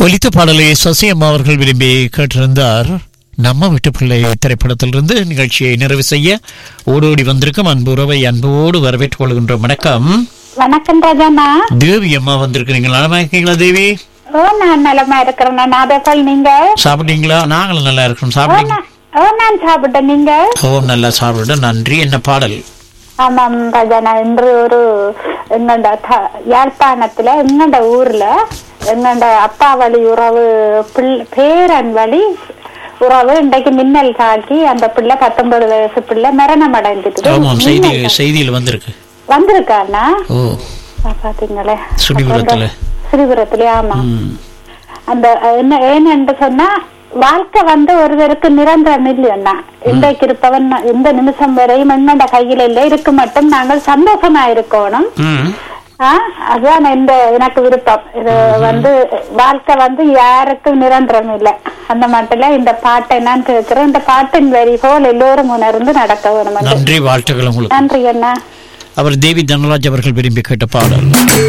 ஒலித்த பாடலை சசியம்மா அவர்கள் விரும்பி கேட்டிருந்தார் நம்ம வீட்டு பிள்ளை திரைப்படத்திலிருந்து நிகழ்ச்சியை நிறைவு செய்ய ஓடோடி வந்திருக்கும் அன்பு உறவை அன்போடு வரவேற்றுக் கொள்கின்றோம் வணக்கம் வணக்கம் ராஜாண்ணா தேவி அம்மா வந்திருக்கிறீங்க நலமா இருக்கீங்களா தேவி ஓ நான் நலமா இருக்கிறேன் அதே போல் நீங்க சாப்பிட்டீங்களா நாங்களும் நல்லா இருக்கிறோம் ஓ சாப்பிட்டீங்க நான்- ஓ நான் சாப்பிட்டேன் நீங்க ஓ நல்லா சாப்பிட நன்றி என்ன பாடல் ஆமாம் ராஜாண்ணா இன்று ஒரு எங்கண்ட த- யாழ்ப்பாணத்துல எங்கண்ட ஊர்ல எங்கண்ட அப்பா வழி உறவு பிள்ளை பேரன் வழி உறவு இன்றைக்கு மின்னல் தாக்கி அந்த பிள்ளை பத்தொன்பது வயசு பிள்ளை மரணம் அடைஞ்சிட்டு ஆமாம் செய்தி செய்தியில் வந்திருக்கு வந்திருக்காண்ணா ஓ பாத்தீங்களே சுடிபுரத்துல சிறுபுரத்துல ஆமா ம். அந்த என்ன ஏன்னு சொன்னா வாழ்க்கை வந்து ஒருவருக்கு நிரந்தரம் இல்லையண்ணா இன்றைக்கு இருப்பவன் இந்த நிமிஷம் வரையும் என்னோட கையில இல்லை இருக்கு மட்டும் நாங்கள் சந்தோஷமா இருக்கணும் ம். ஆ, அதுதான் இந்த எனக்கு விருப்பம் இது வந்து வாழ்க்கை வந்து யாருக்கும் நிரந்தரம் இல்லை அந்த மட்டும் இந்த பாட்டை நான் கேட்கிறேன் இந்த பாட்டின் வரி போல் எல்லோரும் உணர்ந்து நடக்க வேணும் என்று. நன்றி வாழ்த்துக்கள் உங்களுக்கு நன்றி அண்ணா அவர் தேவி தனராஜ் அவர்கள் விரும்பி கேட்ட பாடல்